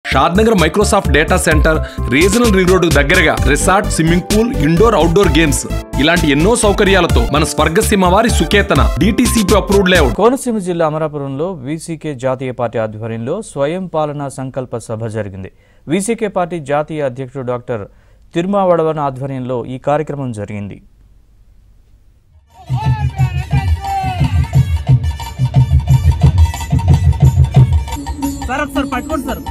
షాద్ Nagar Microsoft data center regional ring road దగ్గరగా resort swimming pool indoor outdoor games ఇలాంటి ఎన్నో సౌకర్యాలతో మన స్వర్గసీమ వారి Suketana DTCP approved layout Konaseema జిల్లా అమరాపురంలో వీసీకే జాతీయ పార్టీ ఆధ్వర్యంలో స్వయం పాలనా సంకల్ప సభ జరిగింది వీసీకే పార్టీ జాతీయ అధ్యక్షుడు డాక్టర్ తిరుమావడవన ఆధ్వర్యంలో ఈ కార్యక్రమం జరిగింది సార్ ఒకసారి పట్టుకోండి sir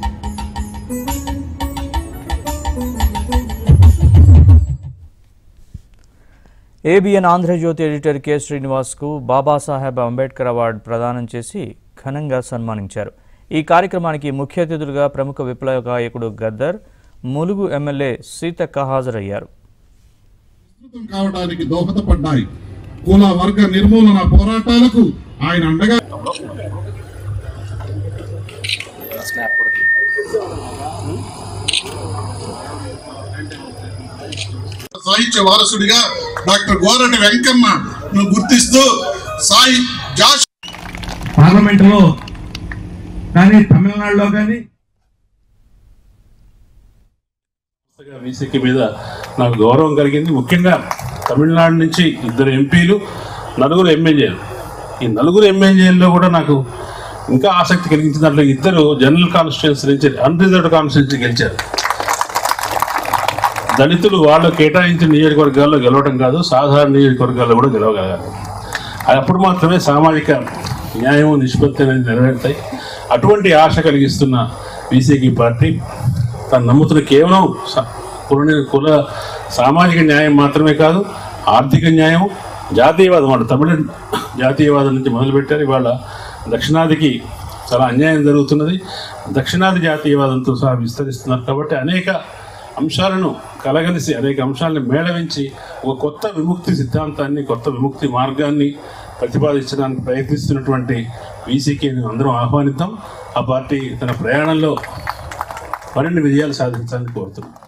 ABN Andhrajyothi editor K శ్రీనివాస్కు బాబాసాహెబ్ అంబేద్కర్ అవార్డు ప్రదానం చేసి ఘనంగా సన్మానించారు ఈ కార్యక్రమానికి ముఖ్య అతిథులుగా ప్రముఖ విప్లవ గాయకుడు గద్దర్ ములుగు ఎమ్మెల్యే సీతక్క హాజరయ్యారు విస్తృతం కావడానికి దోహదపడ్డాయి కుల వర్గ నిర్మూలన పోరాటాలకు ఆయన అండగా సాహిత్య వారసుడిగా డాక్టర్ గోరటి వెంకన్న ను గుర్తిస్తూ సాయి జాష్ పార్లమెంటులో కానీ తమిళనాడులో కానీ వీసీకి మీద నాకు గౌరవం కలిగింది ముఖ్యంగా తమిళనాడు నుంచి ఇద్దరు ఎంపీలు నలుగురు ఎమ్మెల్యేలు ఈ నలుగురు ఎమ్మెల్యేల్లో కూడా నాకు ఇంకా ఆసక్తి కలిగించిన దాంట్లో ఇద్దరు జనరల్ కాన్స్టిట్యున్సీ నుంచి అన్రిజర్వ్డ్ కాన్స్టిట్యున్సీ గెలిచారు దళితులు వాళ్ళు కేటాయించిన నియోజకవర్గాల్లో గెలవడం కాదు సాధారణ నియోజకవర్గాల్లో కూడా గెలవగలగాలి అది అప్పుడు మాత్రమే సామాజిక న్యాయం నిష్పత్తి అనేది నెరవేరుతాయి అటువంటి ఆశ కలిగిస్తున్న బీసీకి పార్టీ తను నమ్ముతున్న కేవలం స- కుల కుల సామాజిక న్యాయం మాత్రమే కాదు ఆర్థిక న్యాయం జాతీయవాదం అంటే తమిళ జాతీయవాదం నుంచి మొదలుపెట్టారు ఇవాళ దక్షిణాదికి చాలా అన్యాయం జరుగుతున్నది దక్షిణాది జాతీయవాదంతో సహా విస్తరిస్తున్నారు కాబట్టి అనేక అంశాలను కలగలిసి అనేక అంశాలను మేళవించి ఒక కొత్త విముక్తి సిద్ధాంతాన్ని కొత్త విముక్తి మార్గాన్ని ప్రతిపాదించడానికి ప్రయత్నిస్తున్నటువంటి వీసీకి అందరం ఆహ్వానిద్దాం ఆ పార్టీ తన ప్రయాణంలో మరిన్ని విజయాలు సాధించాలని కోరుతున్నాం